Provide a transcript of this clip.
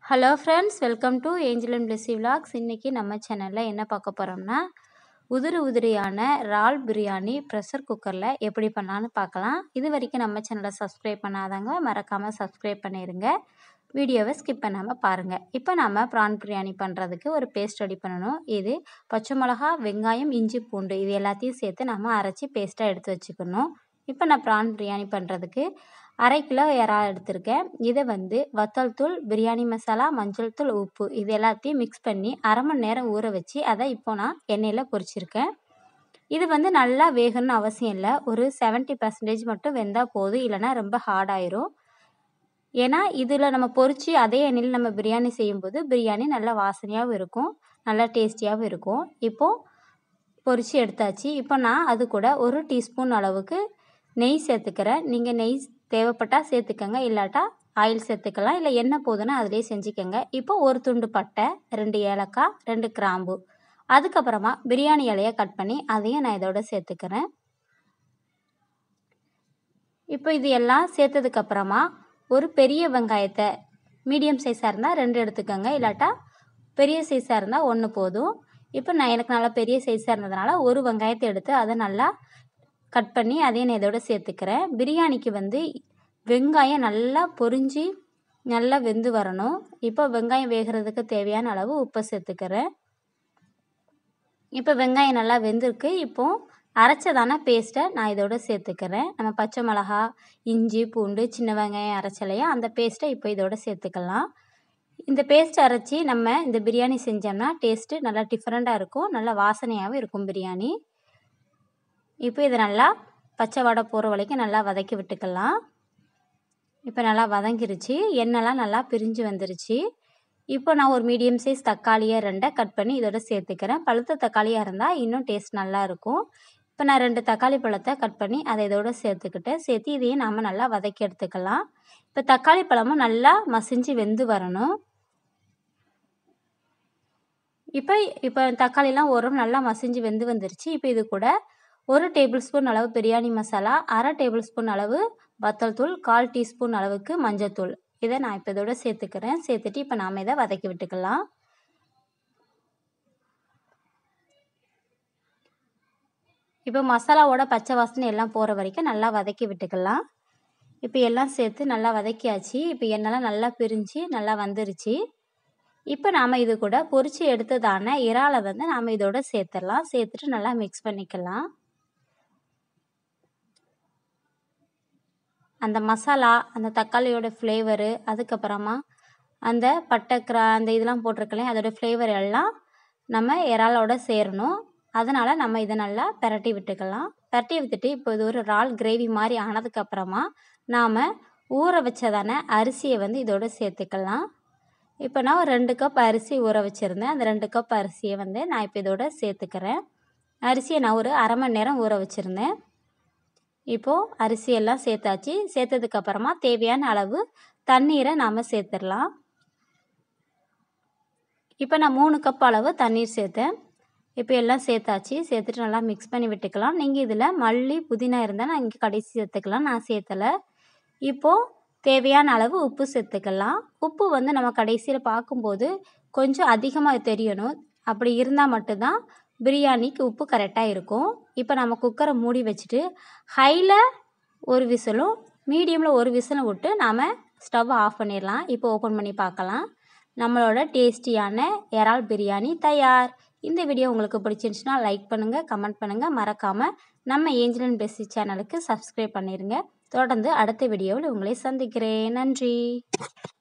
hello friends welcome to Angel and Blessy vlogs இன்றைக்கி நம்ம சேனலில் என்ன பார்க்க போகிறோம்னா உதிரி உதிரியான இறால் பிரியாணி ப்ரெஷர் குக்கரில் எப்படி பண்ணலான்னு பார்க்கலாம் இது வரைக்கும் நம்ம சேனலை சப்ஸ்கிரைப் பண்ணாதவங்க மறக்காமல் சப்ஸ்கிரைப் பண்ணிடுங்க வீடியோவை ஸ்கிப் பண்ணாமல் பாருங்கள் இப்போ நம்ம ப்ரான் பிரியாணி பண்ணுறதுக்கு ஒரு பேஸ்ட் ரெடி பண்ணணும் இது பச்சை மிளகா வெங்காயம் இஞ்சி பூண்டு இது எல்லாத்தையும் சேர்த்து நம்ம அரைச்சி பேஸ்ட்டாக எடுத்து வச்சுக்கணும் இப்போ நான் ப்ரான் பிரியாணி பண்ணுறதுக்கு அரை கிலோ இறால் எடுத்திருக்கேன் இதை வந்து வத்தல் தூள் பிரியாணி மசாலா மஞ்சள் தூள் உப்பு இது எல்லாத்தையும் மிக்ஸ் பண்ணி அரை மணி நேரம் ஊற வச்சு அதை இப்போ நான் எண்ணெயில் பொரிச்சிருக்கேன் இது வந்து நல்லா வேகணும்னு அவசியம் இல்லை ஒரு செவன்ட்டி பர்சன்டேஜ் மட்டும் வெந்தால் போதும் இல்லைனா ரொம்ப ஹார்டாயிரும் ஏன்னா இதில் நம்ம பொரித்து அதே எண்ணெயில் நம்ம பிரியாணி செய்யும்போது பிரியாணி நல்லா வாசனையாகவும் இருக்கும் நல்லா டேஸ்டியாகவும் இருக்கும் இப்போது பொரித்து எடுத்தாச்சு இப்போ நான் அது கூட ஒரு டீஸ்பூன் அளவுக்கு நெய் சேர்த்துக்கிறேன் நீங்கள் நெய் தேவைப்பட்டால் சேர்த்துக்கங்க இல்லாட்டா ஆயில் சேர்த்துக்கலாம் இல்லை என்ன போதுன்னா அதிலே செஞ்சுக்கோங்க இப்போ ஒரு துண்டு பட்டை ரெண்டு ஏலக்காய் ரெண்டு கிராம்பு அதுக்கப்புறமா பிரியாணி இலையை கட் பண்ணி அதையும் நான் இதோட சேர்த்துக்கிறேன் இப்போ இது எல்லாம் சேர்த்ததுக்கப்புறமா ஒரு பெரிய வெங்காயத்தை மீடியம் சைஸாக இருந்தால் ரெண்டு எடுத்துக்கோங்க இல்லாட்டா பெரிய சைஸாக இருந்தால் ஒன்று போதும் இப்போ நான் எனக்கு நல்லா பெரிய சைஸாக இருந்ததுனால ஒரு வெங்காயத்தை எடுத்து அதை நல்லா கட் பண்ணி அதையும் நான் இதோட சேர்த்துக்கிறேன் பிரியாணிக்கு வந்து வெங்காயம் நல்லா பொரிஞ்சு நல்லா வெந்து வரணும் இப்போ வெங்காயம் வேகிறதுக்கு தேவையான அளவு உப்பை சேர்த்துக்கிறேன் இப்போ வெங்காயம் நல்லா வெந்திருக்கு இப்போது அரைச்சதான பேஸ்ட்டை நான் இதோட சேர்த்துக்கிறேன் நம்ம பச்சை மிளகா இஞ்சி பூண்டு சின்ன வெங்காயம் அரைச்சலையும் அந்த பேஸ்ட்டை இப்போ இதோட சேர்த்துக்கலாம் இந்த பேஸ்ட் அரைச்சி நம்ம இந்த பிரியாணி செஞ்சோம்னா டேஸ்ட்டு நல்லா டிஃப்ரெண்ட்டாக இருக்கும் நல்லா வாசனையாகவும் இருக்கும் பிரியாணி இப்போ இதை நல்லா பச்சை வடை போகிற வரைக்கும் நல்லா வதக்கி விட்டுக்கலாம் இப்போ நல்லா வதங்கிருச்சு எண்ணெய்லாம் நல்லா பிரிஞ்சு வந்துருச்சு இப்போ நான் ஒரு மீடியம் சைஸ் தக்காளியை ரெண்டை கட் பண்ணி இதோட சேர்த்துக்கிறேன் பழுத்த தக்காளியாக இருந்தால் இன்னும் டேஸ்ட் நல்லா இருக்கும் இப்போ நான் ரெண்டு தக்காளி பழத்தை கட் பண்ணி அதை இதோட சேர்த்துக்கிட்டேன் சேர்த்து இதையும் நம்ம நல்லா வதக்கி எடுத்துக்கலாம் இப்போ தக்காளி பழமும் நல்லா மசிஞ்சு வெந்து வரணும் இப்போ இப்போ தக்காளிலாம் ஓரம் நல்லா மசிஞ்சு வெந்து வந்துருச்சு இப்போ இது கூட ஒரு டேபிள் ஸ்பூன் அளவு பிரியாணி மசாலா அரை டேபிள் ஸ்பூன் அளவு வத்தல் தூள் கால் டீஸ்பூன் அளவுக்கு மஞ்சத்தூள் இதை நான் இப்போ இதோட சேர்த்துக்கிறேன் சேர்த்துட்டு இப்போ நாம் இதை வதக்கி விட்டுக்கலாம் இப்போ மசாலாவோட பச்சை வாசனை எல்லாம் போகிற வரைக்கும் நல்லா வதக்கி விட்டுக்கலாம் இப்போ எல்லாம் சேர்த்து நல்லா வதக்கியாச்சு இப்போ எண்ணெய்லாம் நல்லா பிரிஞ்சு நல்லா வந்துருச்சு இப்போ நாம் இது கூட பொரித்து எடுத்ததான இறாலை வந்து நாம் இதோட சேர்த்துடலாம் சேர்த்துட்டு நல்லா மிக்ஸ் பண்ணிக்கலாம் அந்த மசாலா அந்த தக்காளியோட ஃப்ளேவரு அதுக்கப்புறமா அந்த பட்டை கிரா அந்த இதெல்லாம் போட்டிருக்கலையும் அதோட ஃப்ளேவர் எல்லாம் நம்ம இறாலோட சேரணும் அதனால் நம்ம இதை நல்லா பெரட்டி விட்டுக்கலாம் பெரட்டி விட்டுட்டு இப்போ இது ஒரு இறால் கிரேவி மாதிரி ஆனதுக்கப்புறமா நாம் ஊற வச்சதான அரிசியை வந்து இதோட சேர்த்துக்கலாம் இப்போ நான் ஒரு ரெண்டு கப் அரிசி ஊற வச்சுருந்தேன் அந்த ரெண்டு கப் அரிசியை வந்து நான் இப்போ இதோட சேர்த்துக்கிறேன் அரிசியை நான் ஒரு அரை மணி நேரம் ஊற வச்சுருந்தேன் இப்போது அரிசியெல்லாம் சேர்த்தாச்சு சேர்த்ததுக்கப்புறமா தேவையான அளவு தண்ணீரை நாம் சேர்த்துடலாம் இப்போ நான் மூணு கப் அளவு தண்ணீர் சேர்த்தேன் இப்போ எல்லாம் சேர்த்தாச்சு சேர்த்துட்டு நல்லா மிக்ஸ் பண்ணி விட்டுக்கலாம் நீங்கள் இதில் மல்லி புதினா இருந்தால் நான் இங்கே கடைசி சேர்த்துக்கலாம் நான் சேர்த்தலை இப்போது தேவையான அளவு உப்பு சேர்த்துக்கலாம் உப்பு வந்து நம்ம கடைசியில் பார்க்கும்போது கொஞ்சம் அதிகமாக தெரியணும் அப்படி இருந்தால் மட்டும்தான் பிரியாணிக்கு உப்பு கரெக்டாக இருக்கும் இப்போ நம்ம குக்கரை மூடி வச்சுட்டு ஹையில் ஒரு விசிலும் மீடியமில் ஒரு விசிலும் விட்டு நாம் ஸ்டவ் ஆஃப் பண்ணிடலாம் இப்போ ஓப்பன் பண்ணி பார்க்கலாம் நம்மளோட டேஸ்டியான இறால் பிரியாணி தயார் இந்த வீடியோ உங்களுக்கு பிடிச்சிருந்துச்சுன்னா லைக் பண்ணுங்கள் கமெண்ட் பண்ணுங்கள் மறக்காமல் நம்ம ஏஞ்சல் அண்ட் பெஸ்டி சேனலுக்கு சப்ஸ்கிரைப் பண்ணிடுங்க தொடர்ந்து அடுத்த வீடியோவில் உங்களை சந்திக்கிறேன் நன்றி